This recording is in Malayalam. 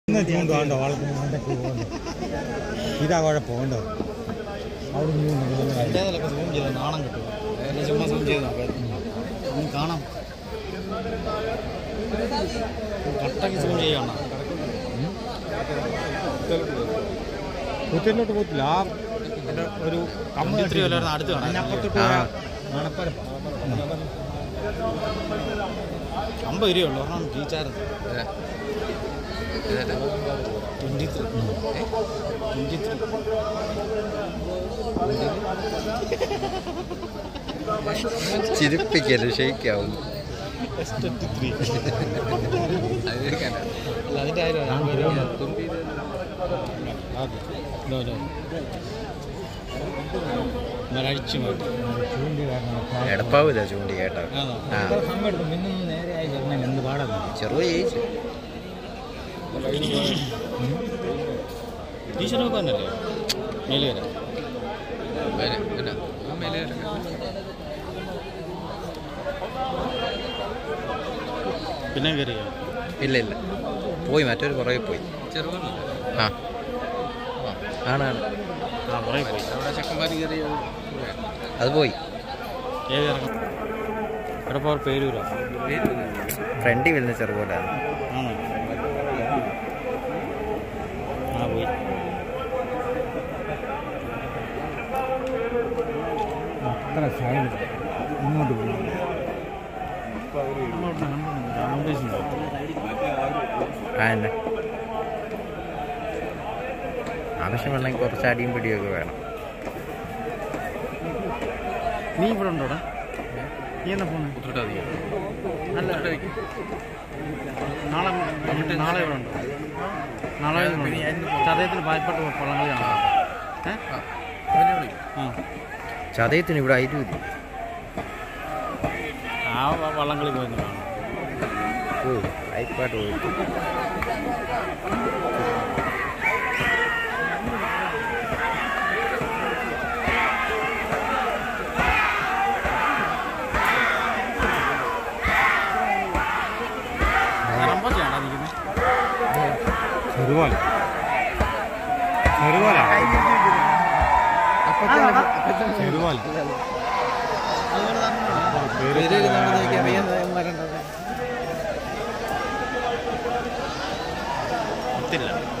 ഇന്ന് ചൂണ്ടുണ്ടോ വളർത്തുന്ന അതിൻ്റെ ഇതാ കുഴപ്പമുണ്ടോ അവിടെ നിന്ന് അതിൻ്റെതിലൊക്കെ സൂം ചെയ്ത് നാണം കിട്ടും അതിൽ ചുമ്മാ സൂം ചെയ്ത് നോക്കാം ഒന്നും കാണാം കട്ടക്ക് സൂം ചെയ്യണം കുത്തിലോട്ട് പോത്തില്ല ആ ഒരു കമ്മ ഇത്തിരി വല്ലായിരുന്നു അടുത്ത് കാണാം അതിനപ്പുറത്തോട്ട് ആ. മണപ്പരം അമ്പത് രൂപയുള്ളൂ ഒരെണ്ണം ടീച്ചായിരുന്നു ട്വൻറ്റി ത്രീ ട്വൻറ്റി ത്രീ ചിരിപ്പിക്കല് ഷെയ്ക്കാവും ട്വൻറ്റി ത്രീ അല്ല അതിൻ്റെ ആയിരം അമ്പത് രൂപ അടിച്ചു മാറ്റി ചൂണ്ടി കാരണം എടപ്പാവൂല ചൂണ്ടി കേട്ടോ ആണോ ആ സമയം എടുക്കും പിന്നെ നേരെ ആയി വരണം എന്ത് പാടാണ് ചെറുത് ജയിച്ചു ടീച്ചറൊക്കെ തന്നെയല്ലേ മേലുകര പിന്നെ കയറിയോ ഇല്ല ഇല്ല പോയി മറ്റൊരു പുറകെ പോയി ആ ആണാണ് ആ പുറകെ പോയി അത് പോയി ഏത് ഇറങ്ങും ഇവിടെ പോ പേരൂരോ ഫ്രണ്ടിൽ വരുന്ന ചെറുപോലാണ് ആണോ ആ പോയി അത്ര സൈഡ് ഇങ്ങോട്ട് പോയി ആ എന്നെ ആവശ്യമുണ്ടെങ്കിൽ കുറച്ച് അടിയും പിടിയൊക്കെ വേണം നീ ഇവിടെ ഉണ്ടോടാ നീ എന്നാ പോണേ അല്ല നാളെ നാളെ ഇവിടെ ഉണ്ടോ നാളെ ചതയത്തിൽ പായപ്പെട്ട് വള്ളംകളി കാണാം ഏ ആ ചതയത്തിന് ഇവിടെ അയിരൂതി ആ വ- വള്ളംകളി പോയെന്ന് കാണാം ഓ അയപ്പാട്ട് പോയിട്ട് റമ്പച്ചാണോ നിൽക്കുന്നത് ചെറുപോലെ ചെറുപോലെ ചെറുപോലെ പത്തില്ല